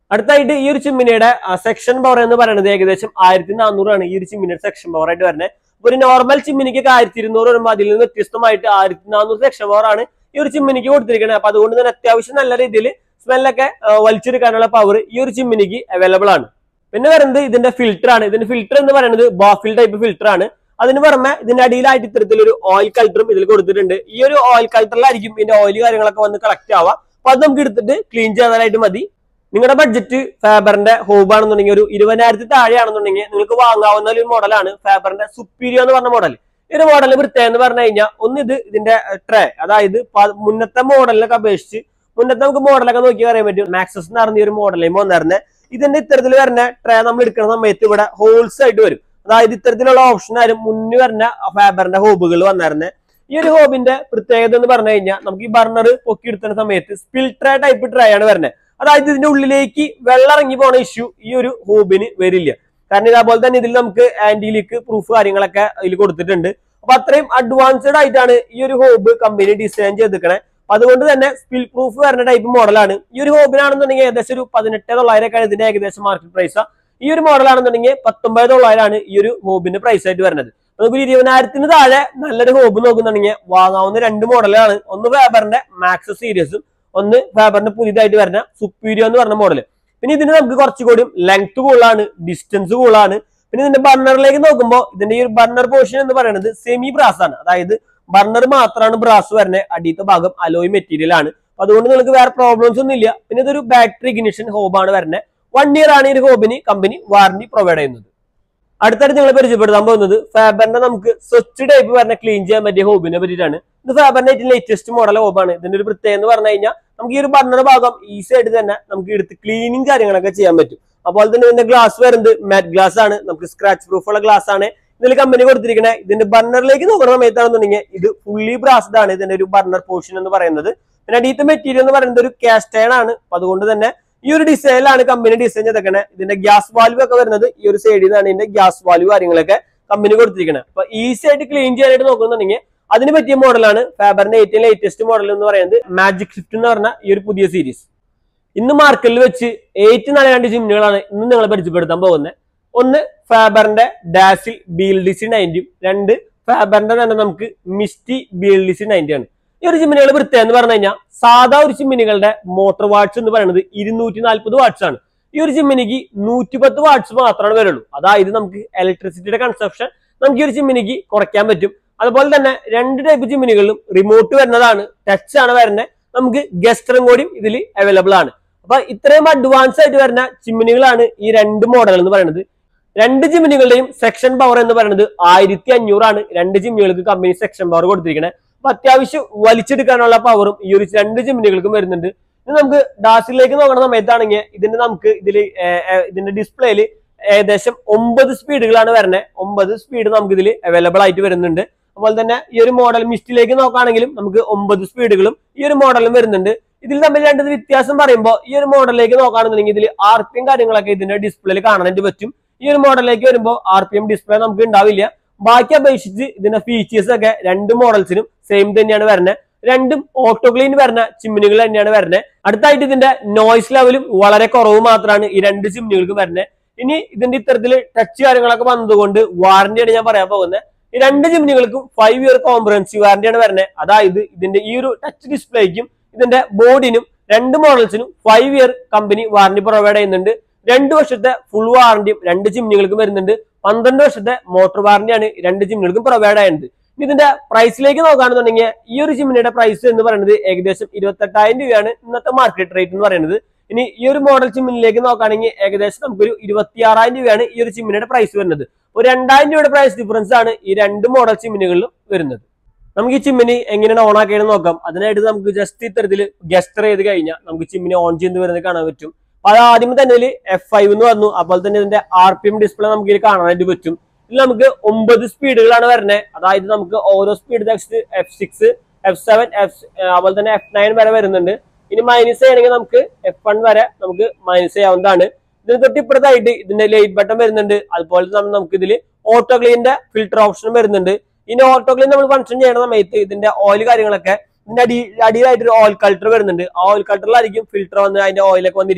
അടുത്തായിട്ട് ഈ ഒരു ചിമ്മിനിയുടെ സെക്ഷൻ പവർ എന്ന് പറയുന്നത് ഏകദേശം ആയിരത്തി നാനൂറാണ് ഈ ഒരു ചിമ്മിനിയുടെ സെക്ഷൻ പവർ ആയിട്ട് വരുന്നത് അപ്പൊ ഒരു നോർമൽ ചിമ്മിനിക്ക് ആയിരത്തി ഇരുന്നൂറ് വരുമ്പോൾ അതിൽ നിന്ന് വ്യത്യസ്തമായിട്ട് ആയിരത്തി നാനൂറ് സെക്ഷൻ പവർ ആണ് ഈ ഒരു ചിമ്മിനിക്ക് കൊടുത്തിരിക്കുന്നത് അപ്പൊ അതുകൊണ്ട് തന്നെ അത്യാവശ്യം നല്ല രീതിയിൽ സ്മെല്ലൊക്കെ വലിച്ചെടുക്കാനുള്ള പവർ ഈ ഒരു ചിമ്മിനിക്ക് അവൈലബിൾ ആണ് പിന്നെ വരുന്നത് ഇതിന്റെ ഫിൽറ്റർ ആണ് ഇതിന്റെ ഫിൽറ്റർ എന്ന് പറയുന്നത് ബാഫിൽ ടൈപ്പ് ഫിൽറ്റർ ആണ് അതിന് പുറമെ ഇതിന്റെ അടിയിലായിട്ട് ഇത്തരത്തിലൊരു ഓയിൽ കൾട്ടറും ഇതിൽ കൊടുത്തിട്ടുണ്ട് ഈ ഒരു ഓയിൽ കൾട്ടറിലായിരിക്കും ഇതിന്റെ ഓയിൽ കാര്യങ്ങളൊക്കെ വന്ന് കളക്ട് ആവുക അപ്പൊ അത് നമുക്ക് എടുത്തിട്ട് ക്ലീൻ ചെയ്യാനായിട്ട് മതി നിങ്ങളുടെ ബഡ്ജറ്റ് ഫാബറിന്റെ ഹോബ് ആണെന്നുണ്ടെങ്കിൽ ഒരു ഇരുപതിനായിരത്തി താഴെയാണെന്നുണ്ടെങ്കിൽ നിങ്ങൾക്ക് വാങ്ങാവുന്ന ഒരു മോഡലാണ് ഫാബറിന്റെ സുപ്പീരിയോ എന്ന് പറഞ്ഞ മോഡൽ ഈ ഒരു മോഡലിന് പ്രത്യേകം എന്ന് പറഞ്ഞു കഴിഞ്ഞാൽ ഒന്ന് ഇത് ഇതിന്റെ ട്രേ അതായത് പ- മുന്നത്തെ മോഡലിനൊക്കെ അപേക്ഷിച്ച് മുന്നത്തെ നമുക്ക് മോഡലൊക്കെ നോക്കി അറിയാൻ പറ്റും മാക്സസ് എന്ന് പറഞ്ഞ ഈ ഒരു മോഡലിൽ വന്നിരുന്നത് ഇതിന്റെ ഇത്തരത്തിൽ വരുന്ന ട്രേ നമ്മൾ എടുക്കുന്ന സമയത്ത് ഇവിടെ ഹോൾസ് ആയിട്ട് വരും അതായത് ഇത്തരത്തിലുള്ള ഓപ്ഷൻ ആയാലും മുന്നിൽ വരുന്ന ഫാബറിന്റെ ഹോബുകൾ വന്നിരുന്നത് ഈ ഒരു ഹോബിന്റെ പ്രത്യേകത എന്ന് പറഞ്ഞു കഴിഞ്ഞാൽ നമുക്ക് ഈ ബർണർ പൊക്കി എടുക്കുന്ന സമയത്ത് സ്പിൽ ട്രേ ടൈപ്പ് ട്രേ ആണ് വരുന്നത് അതായത് ഇതിന്റെ ഉള്ളിലേക്ക് വെള്ളം ഇറങ്ങി പോണ ഇഷ്യൂ ഈ ഒരു ഹോബിന് വരില്ല കാരണം ഇതേപോലെ തന്നെ ഇതിൽ നമുക്ക് ആന്റി ലീക്ക് പ്രൂഫ് കാര്യങ്ങളൊക്കെ ഇതിൽ കൊടുത്തിട്ടുണ്ട് അപ്പൊ അത്രയും അഡ്വാൻസ്ഡ് ആയിട്ടാണ് ഈ ഒരു ഹോബ് കമ്പനി ഡിസൈൻ ചെയ്തിരിക്കണേ അപ്പൊ അതുകൊണ്ട് തന്നെ സ്പിൽ പ്രൂഫ് വരുന്ന ടൈപ്പ് മോഡലാണ് ഈ ഒരു ഹോബിനാണെന്നുണ്ടെങ്കിൽ ഏകദേശം ഒരു പതിനെട്ട് തൊള്ളായിരമൊക്കെയാണ് ഇതിന്റെ ഏകദേശം മാർക്കറ്റ് പ്രൈസ് ഈ ഒരു മോഡലാണെന്നുണ്ടെങ്കിൽ പത്തൊമ്പത് തൊള്ളായിരമാണ് ഈ ഒരു ഹോബിന്റെ പ്രൈസ് ആയിട്ട് വരുന്നത് നമുക്ക് ഒരു ഇരുപതിനായിരത്തിന് താഴെ നല്ലൊരു ഹോബ് നോക്കുന്നുണ്ടെങ്കിൽ വാങ്ങാവുന്ന രണ്ട് മോഡലാണ് ഒന്ന് ഫാബറിന്റെ മാക്സ് സീരീസും ഒന്ന് ഫാബറിന്റെ പുതിയതായിട്ട് വരുന്ന സുപ്പീരിയോ എന്ന് പറഞ്ഞ മോഡൽ പിന്നെ ഇതിന് നമുക്ക് കുറച്ചുകൂടി ലെങ്ത് കൂടുതലാണ് ഡിസ്റ്റൻസ് കൂടുതലാണ് പിന്നെ ഇതിന്റെ ബർണറിലേക്ക് നോക്കുമ്പോൾ ഇതിന്റെ ഈ ഒരു ബർണർ പോർഷൻ എന്ന് പറയുന്നത് സെമി ബ്രാസ് ആണ് അതായത് ബർണർ മാത്രമാണ് ബ്രാസ് വരുന്നത് അടിയത്തെ ഭാഗം അലോയ് മെറ്റീരിയൽ ആണ് അപ്പൊ അതുകൊണ്ട് നിങ്ങൾക്ക് വേറെ പ്രോബ്ലംസ് ഒന്നും ഇല്ല പിന്നെ ഇതൊരു ബാറ്ററി ഇഗ്നിഷൻ ഹോബാണ് വരുന്നത് വൺ ഇയർ ആണ് ഈ ഒരു ഹോബിന് കമ്പനി വാറന്റി പ്രൊവൈഡ് ചെയ്യുന്നത് അടുത്തായിട്ട് നിങ്ങൾ പരിചയപ്പെടുത്താൻ പോകുന്നത് ഫാബറിന്റെ നമുക്ക് സ്വച്ച് ടൈപ്പ് വരുന്ന ക്ലീൻ ചെയ്യാൻ പറ്റിയ ഹോബിനെ പറ്റിയിട്ടാണ് ഇത് ഫാബറിന്റെ ഏറ്റവും ലേറ്റസ്റ്റ് മോഡൽ ഹോബാണ് ഇതിന്റെ ഒരു പ്രത്യേകത എന്ന് പറഞ്ഞു കഴിഞ്ഞാൽ നമുക്ക് ഈ ഒരു ബർണർ ഭാഗം ഈസി ആയിട്ട് തന്നെ നമുക്ക് എടുത്ത് ക്ലീനിങ് കാര്യങ്ങളൊക്കെ ചെയ്യാൻ പറ്റും അപ്പോൾ തന്നെ ഇതിന്റെ ഗ്ലാസ് വരുന്നത് മാറ്റ് ഗ്ലാസ് ആണ് നമുക്ക് സ്ക്രാച്ച് പ്രൂഫ് ഉള്ള ഗ്ലാസ് ആണ് ഇതിൽ കമ്പനി കൊടുത്തിരിക്കുന്നത് ഇതിന്റെ ബർണറിലേക്ക് നോക്കുന്ന സമയത്താണെന്നുണ്ടെങ്കിൽ ഇത് ഫുള്ളി ബ്രാസ്ഡ് ആണ് ഇതിന്റെ ഒരു ബർണർ പോർഷൻ എന്ന് പറയുന്നത് പിന്നെ അടിയത്തെ മെറ്റീരിയൽ എന്ന് പറയുന്നത് ഒരു കാസ്റ്റേൺ ആണ് അപ്പൊ അതുകൊണ്ട് തന്നെ ഈ ഒരു ഡിസൈനിലാണ് കമ്പനി ഡിസൈൻ ചെയ്തേക്കണേ ഇതിന്റെ ഗ്യാസ് വാൽവ് ഒക്കെ വരുന്നത് ഈ ഒരു സൈഡിൽ നിന്നാണ് ഇതിന്റെ ഗ്യാസ് വാൽവ് കാര്യങ്ങളൊക്കെ കമ്പനി കൊടുത്തിരിക്കുന്നത് അപ്പൊ ഈസി ആയിട്ട് ക്ലീൻ ചെയ്യാനായിട്ട് നോക്കുന്നുണ്ടെങ്കിൽ അതിന് പറ്റിയ മോഡലാണ് ഫാബറിന്റെ ഏറ്റവും ലേറ്റസ്റ്റ് മോഡൽ എന്ന് പറയുന്നത് മാജിക് ഷിഫ്റ്റ് എന്ന് പറഞ്ഞ ഈ ഒരു പുതിയ സീരീസ് ഇന്ന് മാർക്കറ്റിൽ വെച്ച് ഏറ്റവും നല്ല രണ്ട് ജിമ്മുകളാണ് ഇന്ന് നിങ്ങളെ പരിചയപ്പെടുത്താൻ പോകുന്നത് ഒന്ന് ഫാബറിന്റെ Dazzle B L D C നയൻറ്റിയും രണ്ട് ഫാബറിന്റെ തന്നെ നമുക്ക് Misty B L D C ninety ആണ് ഈ ഒരു ചിമ്മിനികൾ പ്രത്യേകം എന്ന് പറഞ്ഞു കഴിഞ്ഞാൽ സാധാ ഒരു ചിമ്മിനികളുടെ മോട്ടോർ വാട്ട്സ് എന്ന് പറയുന്നത് ഇരുന്നൂറ്റി നാൽപ്പത് വാട്ട്സ് ആണ് ഈ ഒരു ചിമ്മിനിക്ക് നൂറ്റിപ്പത്ത് വാട്ട്സ് മാത്രമാണ് വരുള്ളൂ അതായത് നമുക്ക് ഇലക്ട്രിസിറ്റിയുടെ കൺസപ്ഷൻ നമുക്ക് ഈ ഒരു ചിമ്മിനിക്ക് കുറയ്ക്കാൻ പറ്റും അതുപോലെ തന്നെ രണ്ട് ടൈപ്പ് ചിമ്മിനികളിലും റിമോട്ട് വരുന്നതാണ് ടച്ച് ആണ് വരുന്നത് നമുക്ക് ഗസ്റ്ററും കൂടിയും ഇതിൽ അവൈലബിൾ ആണ് അപ്പൊ ഇത്രയും അഡ്വാൻസ് ആയിട്ട് വരുന്ന ചിമ്മിനികളാണ് ഈ രണ്ട് മോഡൽ എന്ന് പറയുന്നത് രണ്ട് ചിമ്മിനികളുടെയും സെക്ഷൻ പവർ എന്ന് പറയുന്നത് ആയിരത്തി അഞ്ഞൂറാണ് രണ്ട് ചിമ്മിനികൾക്ക് കമ്പനി സെക്ഷൻ പവർ കൊടുത്തിരിക്കുന്നത് അപ്പൊ അത്യാവശ്യം വലിച്ചെടുക്കാനുള്ള പവറും ഈ ഒരു രണ്ട് ചിമ്മിനികൾക്കും വരുന്നുണ്ട് ഇനി നമുക്ക് ഡാസിലേക്ക് നോക്കുന്ന സമയത്താണെങ്കിൽ ഇതിന്റെ നമുക്ക് ഇതിൽ ഇതിന്റെ ഡിസ്പ്ലേയിൽ ഏകദേശം ഒമ്പത് സ്പീഡുകളാണ് വരുന്നത് ഒമ്പത് സ്പീഡ് നമുക്ക് ഇതിൽ അവൈലബിൾ ആയിട്ട് വരുന്നുണ്ട് അതുപോലെ തന്നെ ഈ ഒരു മോഡൽ മിസ്റ്റിലേക്ക് നോക്കുകയാണെങ്കിലും നമുക്ക് ഒമ്പത് സ്പീഡുകളും ഈ ഒരു മോഡലും വരുന്നുണ്ട് ഇതിൽ തമ്മിൽ രണ്ട് വ്യത്യാസം പറയുമ്പോൾ ഈ ഒരു മോഡലിലേക്ക് നോക്കുകയാണെന്നുണ്ടെങ്കിൽ ഇതിൽ ആർ പി എം കാര്യങ്ങളൊക്കെ ഇതിന്റെ ഡിസ്പ്ലേയിൽ കാണാനായിട്ട് പറ്റും ഈ ഒരു മോഡലിലേക്ക് വരുമ്പോൾ ആർ പി എം ഡിസ്പ്ലേ നമുക്ക് ഉണ്ടാവില്ല ബാക്കി അപേക്ഷിച്ച് ഇതിന്റെ ഫീച്ചേഴ്സ് ഒക്കെ രണ്ട് മോഡൽസിനും സെയിം തന്നെയാണ് വരുന്നത് രണ്ടും ഓട്ടോ ക്ലീൻ വരുന്ന ചിമ്മിനുകൾ തന്നെയാണ് വരുന്നത് അടുത്തായിട്ട് ഇതിന്റെ നോയ്സ് ലെവലും വളരെ കുറവ് മാത്രമാണ് ഈ രണ്ട് ചിമ്മിനുകൾക്ക് വരുന്നത് ഇനി ഇതിന്റെ ഇത്തരത്തിൽ ടച്ച് കാര്യങ്ങളൊക്കെ വന്നതുകൊണ്ട് വാറന്റിയാണ് ഞാൻ പറയാൻ പോകുന്നത് ഈ രണ്ട് ചിമ്മിനുകൾക്കും ഫൈവ് ഇയർ കോംപ്രഹെൻസീവ് വാറന്റിയാണ് വരുന്നത് അതായത് ഇതിന്റെ ഈ ഒരു ടച്ച് ഡിസ്പ്ലേക്കും ഇതിന്റെ ബോർഡിനും രണ്ട് മോഡൽസിനും five year company warranty provide ചെയ്യുന്നുണ്ട് രണ്ട് വർഷത്തെ ഫുൾ വാറന്റിയും രണ്ട് ചിമ്മിനുകൾക്കും വരുന്നുണ്ട് പന്ത്രണ്ട് വർഷത്തെ മോട്ടോർ വാറന്റിയാണ് രണ്ട് ചിമ്മിനുകൾക്കും പ്രൊവൈഡ് ചെയ്യുന്നത് ഇനി ഇതിന്റെ പ്രൈസിലേക്ക് നോക്കുകയാണെന്നുണ്ടെങ്കിൽ ഈ ഒരു ചിമ്മിനിയുടെ പ്രൈസ് എന്ന് പറയുന്നത് ഏകദേശം ഇരുപത്തെട്ടായിരം രൂപയാണ് ഇന്നത്തെ മാർക്കറ്റ് റേറ്റ് എന്ന് പറയുന്നത് ഇനി ഈ ഒരു മോഡൽ ചിമ്മിനിലേക്ക് നോക്കുകയാണെങ്കിൽ ഏകദേശം നമുക്കൊരു ഇരുപത്തിയാറായിരം രൂപയാണ് ഈ ഒരു ചിമ്മിനിയുടെ പ്രൈസ് വരുന്നത് ഒരു രണ്ടായിരം രൂപയുടെ പ്രൈസ് ഡിഫറൻസ് ആണ് ഈ രണ്ട് മോഡൽ ചിമ്മിനുകളിലും വരുന്നത് നമുക്ക് ഈ ചിമ്മിനി എങ്ങനെയാണ് ഓൺ ആക്കിയെന്ന് നോക്കാം അതിനായിട്ട് നമുക്ക് ജസ്റ്റ് ഇത്തരത്തിൽ ഗസ്റ്റർ ചെയ്ത് കഴിഞ്ഞാൽ നമുക്ക് ചിമ്മിനി ഓൺ ചെയ്ത് വരുന്നത് കാണാൻ പറ്റും അപ്പൊ അത് ആദ്യം തന്നെ ഇതിൽ എഫ് ഫൈവ് എന്ന് വന്നു അപ്പോൾ തന്നെ ഇതിന്റെ ആർ പി എം ഡിസ്പ്ലേ നമുക്ക് ഇതിൽ കാണാനായിട്ട് പറ്റും ഇതിൽ നമുക്ക് ഒമ്പത് സ്പീഡുകളാണ് വരുന്നത് അതായത് നമുക്ക് ഓരോ speed next F six F seven F അതുപോലെ തന്നെ എഫ് നയൻ വരെ വരുന്നുണ്ട് ഇനി മൈനസ് ചെയ്യണമെങ്കിൽ നമുക്ക് എഫ് വൺ വരെ നമുക്ക് മൈനസ് ചെയ്യാവുന്നതാണ് ഇതിന് തൊട്ടിപ്പുറത്തായിട്ട് ഇതിന്റെ ലൈറ്റ് ബട്ടൺ വരുന്നുണ്ട് അതുപോലെ തന്നെ നമുക്ക് ഇതിൽ ഓട്ടോ ക്ലീനിന്റെ ഫിൽറ്റർ ഓപ്ഷൻ വരുന്നുണ്ട് ഇനി ഓട്ടോ ക്ലീൻ നമ്മൾ ഫംഗ്ഷൻ ചെയ്യുന്ന സമയത്ത് ഇതിന്റെ ഓയിൽ കാര്യങ്ങളൊക്കെ ഇതിന്റെ അടി അടിയിലായിട്ട് ഒരു ഓയിൽ കൾട്ടർ വരുന്നുണ്ട് ആ ഓയിൽ കൾട്ടറിലായിരിക്കും ഫിൽറ്റർ വന്ന് അതിന്റെ ഓയിലൊക്കെ വന്നിരിക്കുക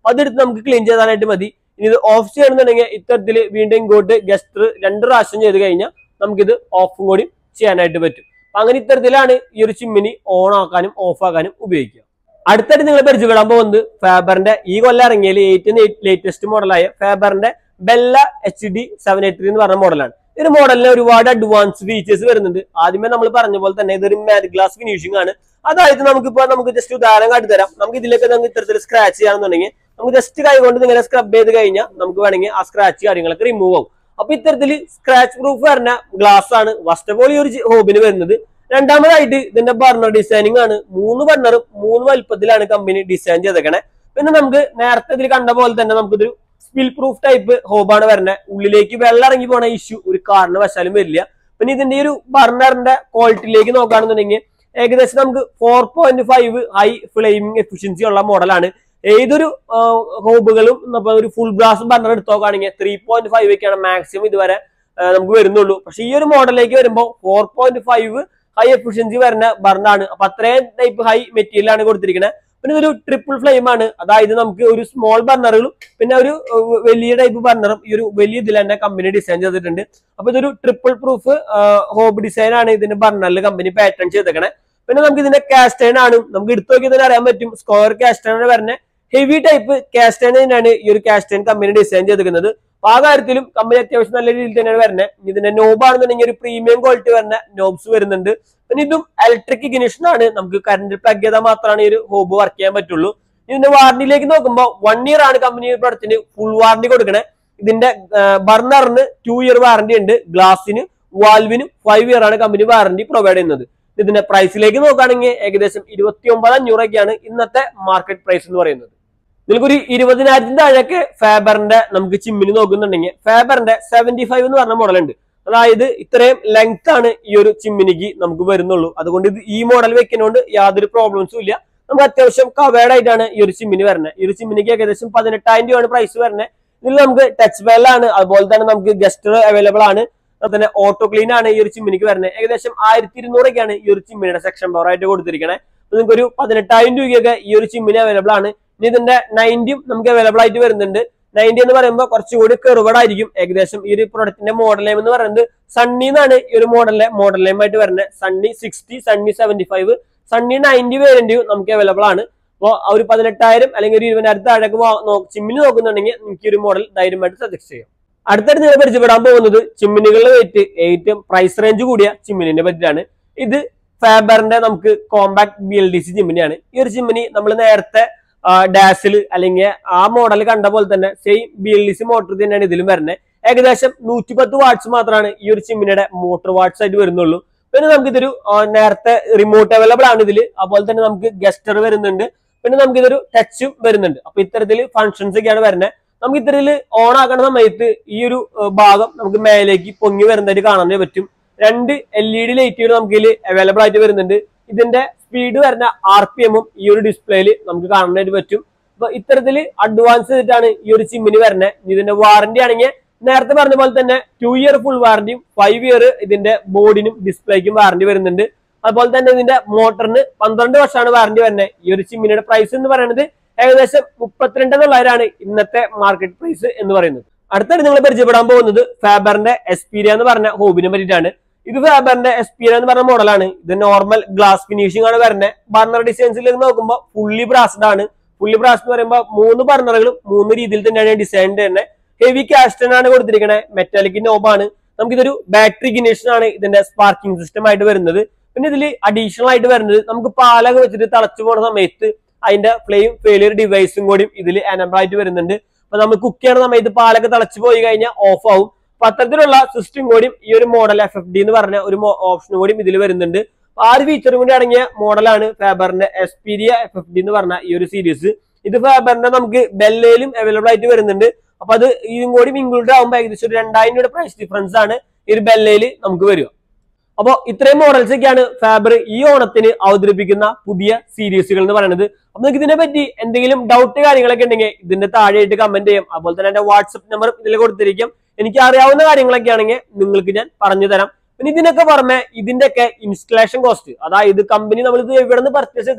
അതെടുത്ത് നമുക്ക് ക്ലീൻ ചെയ്താനായിട്ട് മതി ഇനി ഇത് ഓഫ് ചെയ്യണമെന്നുണ്ടെങ്കിൽ ഇത്തരത്തിൽ വീണ്ടും ഇങ്ങോട്ട് ഗസ്റ്റർ രണ്ട് പ്രാവശ്യം ചെയ്ത് കഴിഞ്ഞാൽ നമുക്കിത് ഓഫും കൂടി ചെയ്യാനായിട്ട് പറ്റും അപ്പൊ അങ്ങനെ ഇത്തരത്തിലാണ് ഈ ഒരു ചിമ്മിനി ഓൺ ആക്കാനും ഓഫ് ആക്കാനും ഉപയോഗിക്കുക അടുത്തായിട്ട് നിങ്ങൾ പരിചയപ്പെടാൻ പോകുന്നത് ഫാബറിന്റെ ഈ കൊല്ലം ഇറങ്ങിയതിൽ ഏറ്റവും ലേറ്റസ്റ്റ് മോഡലായ ഫാബറിന്റെ Bella H D seven eight three എന്ന് പറഞ്ഞ മോഡലാണ് ഈ ഒരു മോഡലിന് ഒരുപാട് അഡ്വാൻസ് ഫീച്ചേഴ്സ് വരുന്നുണ്ട് ആദ്യമേ നമ്മൾ പറഞ്ഞ പോലെ തന്നെ ഇതൊരു മാറ്റ് ഗ്ലാസ് ഫിനിഷിംഗ് ആണ് അതായത് നമുക്കിപ്പോ നമുക്ക് ജസ്റ്റ് ഉദാഹരണം കാട്ടിത്തരാം നമുക്ക് ഇതിലേക്ക് നമുക്ക് ഇത്തരത്തിൽ സ്ക്രാച്ച് ചെയ്യാണെന്നുണ്ടെങ്കിൽ നമുക്ക് ജസ്റ്റ് കൈ കൊണ്ട് ഇങ്ങനെ സ്ക്രബ് ചെയ്ത് കഴിഞ്ഞാൽ നമുക്ക് വേണമെങ്കിൽ ആ സ്ക്രാച്ച് കാര്യങ്ങളൊക്കെ റിമൂവ് ആവും അപ്പൊ ഇത്തരത്തിൽ സ്ക്രാച്ച് പ്രൂഫ് വരുന്ന ഗ്ലാസ് ആണ് ഫസ്റ്റ് ഓഫ് ഓൾ ഈ ഒരു ഹോബിന് വരുന്നത് രണ്ടാമതായിട്ട് ഇതിന്റെ ബർണർ ഡിസൈനിങ് ആണ് മൂന്ന് ബർണറും മൂന്ന് വലുപ്പത്തിലാണ് കമ്പനി ഡിസൈൻ ചെയ്തേക്കണേ പിന്നെ നമുക്ക് നേരത്തെ ഇതിൽ കണ്ട പോലെ തന്നെ നമുക്കിതൊരു സ്പിൽ പ്രൂഫ് ടൈപ്പ് ഹോബാണ് വരുന്നത് ഉള്ളിലേക്ക് വെള്ളം ഇറങ്ങി പോണ ഇഷ്യൂ ഒരു കാരണവശാലും വരില്ല പിന്നെ ഇതിന്റെ ഈ ഒരു ബർണറിന്റെ ക്വാളിറ്റിയിലേക്ക് നോക്കുകയാണെന്നുണ്ടെങ്കിൽ ഏകദേശം നമുക്ക് four point five high flaming efficiency ഉള്ള മോഡലാണ് ഏതൊരു ആ, ഹോബുകളും ഇപ്പൊ ഒരു ഫുൾ ബ്രാസ് ബർണർ എടുത്ത് നോക്കുകയാണെങ്കിൽ ത്രീ പോയിന്റ് ഫൈവ് ഒക്കെയാണ് മാക്സിമം ഇതുവരെ ആ, നമുക്ക് വരുന്നുള്ളൂ പക്ഷെ ഈ ഒരു മോഡലിലേക്ക് വരുമ്പോൾ four point five high efficiency വരുന്ന ബർണാണ് അപ്പൊ അത്രയും ടൈപ്പ് ഹൈ മെറ്റീരിയൽ ആണ് കൊടുത്തിരിക്കുന്നത് പിന്നെ ഇതൊരു ട്രിപ്പിൾ ഫ്ലെയിം ആണ് അതായത് നമുക്ക് ഒരു സ്മോൾ ബർണറുകളും പിന്നെ ഒരു ഏഹ്, വലിയ ടൈപ്പ് ബർണറും ഈ ഒരു വലിയ ഇതിൽ തന്നെ കമ്പനി ഡിസൈൻ ചെയ്തിട്ടുണ്ട് അപ്പൊ ഇതൊരു ട്രിപ്പിൾ പ്രൂഫ് ഹോബ് ഡിസൈൻ ആണ് ഇതിന്റെ ബർണറിൽ കമ്പനി പാറ്റേൺ ചെയ്തേക്കണേ പിന്നെ നമുക്ക് ഇതിന്റെ കാസ്റ്റേൺ ആണ് നമുക്ക് എടുത്തു നോക്കി തന്നെ അറിയാൻ പറ്റും സ്ക്വയർ കാസ്റ്റേൺ വരുന്ന ഹെവി ടൈപ്പ് കാസ്റ്റേൺ തന്നെയാണ് ഈ ഒരു കാസ്റ്റേൺ കമ്പനി ഡിസൈൻ ചെയ്തിരിക്കുന്നത് അപ്പൊ ആ കാര്യത്തിലും കമ്പനി അത്യാവശ്യം നല്ല രീതിയിൽ തന്നെയാണ് വരുന്നത് ഇതിന്റെ നോബ് ആണെന്നുണ്ടെങ്കിൽ ഒരു പ്രീമിയം ക്വാളിറ്റി വരുന്ന നോബ്സ് വരുന്നുണ്ട് പിന്നെ ഇതും ഇലക്ട്രിക് ഇഗ്നിഷൻ ആണ് നമുക്ക് കറണ്ട് പ്ലഗ് ചെയ്താൽ മാത്രമാണ് ഈ ഒരു ഹോബ് വർക്ക് ചെയ്യാൻ പറ്റുള്ളൂ ഇതിന്റെ വാറണ്ടിയിലേക്ക് നോക്കുമ്പോൾ വൺ ഇയർ ആണ് കമ്പനി ഈ പ്രൊഡക്റ്റിന് ഫുൾ വാറണ്ടി കൊടുക്കണേ ഇതിന്റെ ബർണറിന് ടു ഇയർ വാറണ്ടി ഉണ്ട് ഗ്ലാസിന് വാൽവിനും ഫൈവ് ഇയർ ആണ് കമ്പനി വാറണ്ടി പ്രൊവൈഡ് ചെയ്യുന്നത് ഇതിന്റെ പ്രൈസിലേക്ക് നോക്കുകയാണെങ്കിൽ ഏകദേശം ഇരുപത്തി ഒമ്പത് അഞ്ഞൂറൊക്കെയാണ് ഇന്നത്തെ മാർക്കറ്റ് പ്രൈസ് എന്ന് പറയുന്നത് നിങ്ങൾക്കൊരു ഇരുപതിനായിരത്തിന്റെ താഴെയൊക്കെ ഫാബറിന്റെ നമുക്ക് ചിമ്മിന് നോക്കുന്നുണ്ടെങ്കിൽ ഫാബറിന്റെ സെവന്റി ഫൈവ് എന്ന് പറഞ്ഞ മോഡൽ ഉണ്ട് അതായത് ഇത്രയും ലെങ്ത് ആണ് ഈ ഒരു ചിമ്മിനിക്ക് നമുക്ക് വരുന്നുള്ളൂ അതുകൊണ്ട് ഇത് ഈ മോഡൽ വെക്കുന്നതുകൊണ്ട് യാതൊരു പ്രോബ്ലംസും ഇല്ല നമുക്ക് അത്യാവശ്യം കവേർഡ് ആയിട്ടാണ് ഈ ഒരു ചിമ്മിനി വരുന്നത് ഈ ഒരു ചിമ്മിനിക്ക് ഏകദേശം പതിനെട്ടായിരം രൂപയാണ് പ്രൈസ് വരുന്നത് ഇതിൽ നമുക്ക് ടച്ച് വെൽ ആണ് അതുപോലെ തന്നെ നമുക്ക് ഗസ്റ്റർ അവൈലബിൾ ആണ് അതുപോലെ തന്നെ ഓട്ടോ ക്ലീൻ ആണ് ഈ ഒരു ചിമ്മിനിക്ക് വരുന്നത് ഏകദേശം ആയിരത്തി ഇരുന്നൂറൊക്കെയാണ് ഈ ഒരു ചിമ്മിനിയുടെ സെക്ഷൻ പവർ ആയിട്ട് കൊടുത്തിരിക്കുന്നത് അപ്പൊ നിങ്ങൾക്ക് ഒരു പതിനെട്ടായിരം രൂപയൊക്കെ ഈ ഒരു ചിമ്മിനി അവൈലബിൾ ആണ് ഇനി ഇതിന്റെ നയൻറ്റിയും നമുക്ക് അവൈലബിൾ ആയിട്ട് വരുന്നുണ്ട് നയൻറ്റി എന്ന് പറയുമ്പോൾ കുറച്ചുകൂടി കെറുവഡ് ആയിരിക്കും ഏകദേശം ഈ ഒരു പ്രൊഡക്റ്റിന്റെ മോഡൽ നെയിം എന്ന് പറയുന്നത് സണ്ണി എന്നാണ് ഈ ഒരു മോഡലിലെ മോഡൽ നെയിം ആയിട്ട് വരുന്നത് Sunny sixty Sunny seventy five Sunny ninety വേരിയന്റും നമുക്ക് അവൈലബിൾ ആണ് അപ്പോൾ ആ ഒരു പതിനെട്ടായിരം അല്ലെങ്കിൽ ഒരു ഇരുപതിനായിരത്തി താഴേക്ക് ചിമ്മിനി നോക്കുന്നുണ്ടെങ്കിൽ നിങ്ങൾക്ക് ഈ ഒരു മോഡൽ ധൈര്യമായിട്ട് സജസ്റ്റ് ചെയ്യാം അടുത്തായിട്ട് നിങ്ങൾ പരിചയപ്പെടാൻ പോകുന്നത് ചിമ്മിനികളുടെ വെയിറ്റ് ഏറ്റവും പ്രൈസ് റേഞ്ച് കൂടിയ ചിമ്മിനിനെ പറ്റിയാണ് ഇത് ഫാബറിന്റെ നമുക്ക് compact B L D C ചിമ്മിനിയാണ് ഈ ഒരു ചിമ്മിനി നമ്മൾ നേരത്തെ ഡാസിൽ അല്ലെങ്കിൽ ആ മോഡൽ കണ്ട പോലെ തന്നെ same B L D C motor തന്നെയാണ് ഇതിലും വരുന്നത് ഏകദേശം നൂറ്റിപ്പത്ത് വാട്ട്സ് മാത്രമാണ് ഈ ഒരു ചിമ്മിനിയുടെ മോട്ടോർ വാട്ട്സ് ആയിട്ട് വരുന്നുള്ളൂ പിന്നെ നമുക്ക് ഇതൊരു ആ, നേരത്തെ റിമോട്ട് അവൈലബിൾ ആണ് ഇതിൽ അതുപോലെ തന്നെ നമുക്ക് ഗസ്റ്റർ വരുന്നുണ്ട് പിന്നെ നമുക്ക് ഇതൊരു ടച്ചും വരുന്നുണ്ട് അപ്പൊ ഇത്തരത്തിൽ ഫങ്ഷൻസ് ഒക്കെയാണ് വരുന്നത് നമുക്ക് ഇത്തരത്തിൽ ഓൺ ആക്കുന്ന സമയത്ത് ഈ ഒരു ആ, ഭാഗം നമുക്ക് മേലേക്ക് പൊങ്ങി വരുന്നതായിട്ട് കാണാൻ പറ്റും രണ്ട് എൽ ഇ ഡി ലൈറ്റുകൾ നമുക്ക് ഇതിൽ അവൈലബിൾ ആയിട്ട് വരുന്നുണ്ട് ഇതിന്റെ സ്പീഡ് വരുന്ന ആർ പി എമ്മും ഈ ഒരു ഡിസ്പ്ലേയിൽ നമുക്ക് കാണാനായിട്ട് പറ്റും അപ്പൊ ഇത്തരത്തിൽ അഡ്വാൻസ് ചെയ്തിട്ടാണ് ഈ ഒരു സിമ്മിന് വരുന്നത് ഇതിന്റെ വാറന്റി ആണെങ്കിൽ നേരത്തെ പറഞ്ഞ പോലെ തന്നെ ടു ഇയർ ഫുൾ വാറന്റിയും ഫൈവ് ഇയർ ഇതിന്റെ ബോർഡിനും ഡിസ്പ്ലേക്കും വാറന്റി വരുന്നുണ്ട് അതുപോലെ തന്നെ ഇതിന്റെ മോട്ടറിന് പന്ത്രണ്ട് വർഷമാണ് വാറന്റി വരുന്നത് ഈ ഒരു സിമ്മിനിയുടെ പ്രൈസ് എന്ന് പറയുന്നത് ഏകദേശം മുപ്പത്തിരണ്ട് തൊള്ളായിരമാണ് ഇന്നത്തെ മാർക്കറ്റ് പ്രൈസ് എന്ന് പറയുന്നത് അടുത്തായിട്ട് നിങ്ങൾ പരിചയപ്പെടാൻ പോകുന്നത് ഫാബറിന്റെ എസ്പീരിയ എന്ന് പറഞ്ഞ ഹോബിനെ പറ്റിയിട്ടാണ് ഇത് ഫാബറിന്റെ എസ്പീരിയ എന്ന് പറഞ്ഞ മോഡലാണ് ഇത് നോർമൽ ഗ്ലാസ് ഫിനിഷിംഗ് ആണ് വരുന്നത് ബർണർ ഡിസൈൻസിലേക്ക് നോക്കുമ്പോൾ ഫുള്ളി ബ്രാസ്ഡ് ആണ് ഫുള്ളി ബ്രാസ് എന്ന് പറയുമ്പോൾ മൂന്ന് ബർണറുകളും മൂന്ന് രീതിയിൽ തന്നെയാണ് ഡിസൈൻ തന്നെ ഹെവി കാസ്റ്റൺ ആണ് കൊടുത്തിരിക്കുന്നത് മെറ്റാലിക് നോബാണ് നമുക്കിതൊരു ബാറ്ററി ഇഗ്നേഷൻ ആണ് ഇതിന്റെ സ്പാർക്കിംഗ് സിസ്റ്റം ആയിട്ട് വരുന്നത് പിന്നെ ഇതിൽ അഡീഷണൽ ആയിട്ട് വരുന്നത് നമുക്ക് പാലൊക്കെ വെച്ചിട്ട് തിളച്ചു പോണ സമയത്ത് അതിന്റെ ഫ്ലെയിം ഫെയിലിയർ ഡിവൈസും കൂടി ഇതിൽ എനബിൾ ആയിട്ട് വരുന്നുണ്ട് അപ്പൊ നമ്മൾ കുക്ക് ചെയ്യുന്ന സമയത്ത് പാലൊക്കെ തിളച്ചു പോയി കഴിഞ്ഞാൽ ഓഫ് ആവും അപ്പൊ അത്തരത്തിലുള്ള സിസ്റ്റം കൂടിയും ഈ ഒരു മോഡൽ എഫ് എഫ് ഡി എന്ന് പറഞ്ഞ ഒരു ഓപ്ഷനും കൂടിയും ഇതിൽ വരുന്നുണ്ട് അപ്പൊ ആ ഒരു ഫീച്ചറും കൂടി അടങ്ങിയ മോഡലാണ് ഫാബറിന്റെ എസ്പീരിയ എഫ് എഫ് ഡി എന്ന് പറഞ്ഞ ഈ ഒരു സീരീസ് ഇത് ഫാബറിന്റെ നമുക്ക് ബെല്ലയിലും അവൈലബിൾ ആയിട്ട് വരുന്നുണ്ട് അപ്പൊ അത് ഇതും കൂടി ഇൻക്ലൂഡ് ആകുമ്പോൾ ഏകദേശം ഒരു രണ്ടായിരം രൂപയുടെ പ്രൈസ് ഡിഫറൻസ് ആണ് ഈ ഒരു ബെല്ലയിൽ നമുക്ക് വരിക അപ്പോൾ ഇത്രയും മോഡൽസ് ഒക്കെയാണ് ഫാബർ ഈ ഓണത്തിന് അവതരിപ്പിക്കുന്ന പുതിയ സീരീസുകൾ എന്ന് പറയുന്നത് അപ്പൊ നിങ്ങൾക്ക് ഇതിനെ പറ്റി എന്തെങ്കിലും ഡൗട്ട് കാര്യങ്ങളൊക്കെ ഉണ്ടെങ്കിൽ ഇതിന്റെ താഴെയായിട്ട് കമന്റ് ചെയ്യാം അതുപോലെ തന്നെ എന്റെ വാട്സപ്പ് നമ്പറും ഇതിൽ കൊടുത്തിരിക്കും എനിക്ക് അറിയാവുന്ന കാര്യങ്ങളൊക്കെ ആണെങ്കിൽ നിങ്ങൾക്ക് ഞാൻ പറഞ്ഞു തരാം പിന്നെ ഇതിനൊക്കെ പുറമെ ഇതിന്റെ ഒക്കെ ഇൻസ്റ്റലേഷൻ കോസ്റ്റ് അതായത് കമ്പനി നമ്മൾ ഇത് എവിടെ നിന്ന് പർച്ചേസ് ചെയ്താലും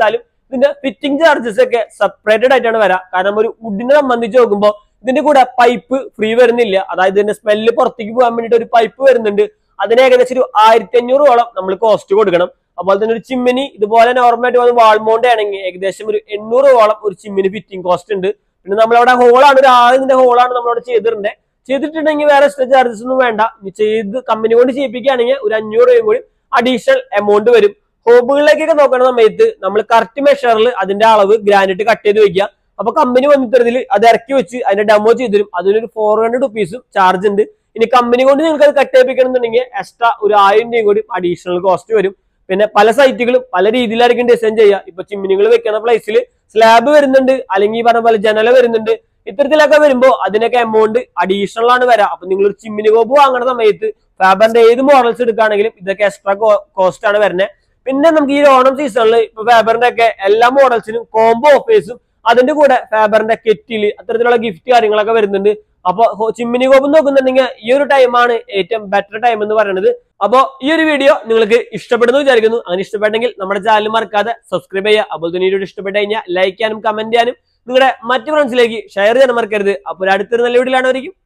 ഇതിന്റെ ഫിറ്റിംഗ് ചാർജസ് ഒക്കെ സെപ്പറേറ്റഡ് ആയിട്ടാണ് വരാം കാരണം ഒരു വുഡിനെ സംബന്ധിച്ച് നോക്കുമ്പോൾ ഇതിന്റെ കൂടെ പൈപ്പ് ഫ്രീ വരുന്നില്ല അതായത് ഇതിന്റെ സ്മെല്ല് പുറത്തേക്ക് പോകാൻ വേണ്ടിയിട്ട് ഒരു പൈപ്പ് വരുന്നുണ്ട് അതിന് ഏകദേശം ഒരു ആയിരത്തി അഞ്ഞൂറോളം നമ്മൾ കോസ്റ്റ് കൊടുക്കണം അതുപോലെ തന്നെ ഒരു ചിമ്മിനി ഇതുപോലെ നോർമലായിട്ട് വന്ന് വാൾമൗണ്ട് ആണെങ്കിൽ ഏകദേശം ഒരു എണ്ണൂറോളം ഒരു ചിമ്മിനി ഫിറ്റിംഗ് കോസ്റ്റ് ഉണ്ട് പിന്നെ നമ്മളവിടെ ഹോളാണ് ഒരു ആളിന്റെ ഹോളാണ് നമ്മളവിടെ ചെയ്തിട്ടുണ്ട് ചെയ്തിട്ടുണ്ടെങ്കിൽ വേറെ എക്സ്ട്രാ ചാർജസ് ഒന്നും വേണ്ട ഇനി ചെയ്ത് കമ്പനി കൊണ്ട് ചെയ്യിപ്പിക്കുകയാണെങ്കിൽ ഒരു അഞ്ഞൂറ് രൂപയും കൂടി അഡീഷണൽ എമൗണ്ട് വരും ഹോബുകളിലേക്കൊക്കെ നോക്കുന്ന സമയത്ത് നമ്മൾ കറക്റ്റ് മെഷറിൽ അതിന്റെ അളവ് ഗ്രാനൈറ്റ് കട്ട് ചെയ്ത് വെക്കുക അപ്പൊ കമ്പനി വന്നിത്തരത്തിൽ അത് ഇറക്കി വെച്ച് അതിന്റെ ഡെമോ ചെയ്തു തരും അതിനൊരു ഫോർ ഹൺഡ്രഡ് റുപ്പീസും ചാർജ് ഉണ്ട് ഇനി കമ്പനി കൊണ്ട് നിങ്ങൾക്ക് അത് കട്ട് ചെയ്യിപ്പിക്കണമെന്നുണ്ടെങ്കിൽ എക്സ്ട്രാ ഒരു ആയിരം രൂപയും കൂടി അഡീഷണൽ കോസ്റ്റ് വരും പിന്നെ പല സൈറ്റുകളും പല രീതിയിലായിരിക്കും ഡിസൈൻ ചെയ്യുക ഇപ്പൊ ചിമ്മിനികൾ വെക്കുന്ന പ്ലേസിൽ സ്ലാബ് വരുന്നുണ്ട് അല്ലെങ്കിൽ ഈ പറഞ്ഞ പോലെ ജനല വരുന്നുണ്ട് ഇത്തരത്തിലൊക്കെ വരുമ്പോൾ അതിനൊക്കെ എമൗണ്ട് അഡീഷണൽ ആണ് വരാം അപ്പൊ നിങ്ങൾ ഒരു ചിമ്മിനി കോപ്പ് വാങ്ങുന്ന സമയത്ത് ഫാബറിന്റെ ഏത് മോഡൽസ് എടുക്കുകയാണെങ്കിലും ഇതൊക്കെ എക്സ്ട്രാ കോസ്റ്റ് ആണ് വരുന്നത് പിന്നെ നമുക്ക് ഈ ഓണം സീസണിൽ ഇപ്പൊ ഫാബറിന്റെ ഒക്കെ എല്ലാ മോഡൽസിനും കോംബോ ഓഫേഴ്സും അതിന്റെ കൂടെ ഫാബറിന്റെ കെറ്റില് അത്തരത്തിലുള്ള ഗിഫ്റ്റ് കാര്യങ്ങളൊക്കെ വരുന്നുണ്ട് അപ്പൊ ചിമ്മിനി കോപ്പ് നോക്കുന്നുണ്ടെങ്കിൽ ഈ ഒരു ടൈമാണ് ഏറ്റവും ബെറ്റർ ടൈം എന്ന് പറയുന്നത് അപ്പൊ ഈ ഒരു വീഡിയോ നിങ്ങൾക്ക് ഇഷ്ടപ്പെടുന്നു വിചാരിക്കുന്നു അങ്ങനെ ഇഷ്ടപ്പെട്ടെങ്കിൽ നമ്മുടെ ചാനൽ മറക്കാതെ സബ്സ്ക്രൈബ് ചെയ്യുക അപ്പോൾ തന്നെ ഈ വീഡിയോ ഇഷ്ടപ്പെട്ട് കഴിഞ്ഞാൽ ലൈക്ക് ചെയ്യാനും കമന്റ് ചെയ്യാനും നിങ്ങളുടെ മറ്റു ഫ്രണ്ട്സിലേക്ക് ഷെയർ ചെയ്യാനും മറക്കരുത് അപ്പോൾ അടുത്തൊരു നല്ല വീഡിയോയിലാണ്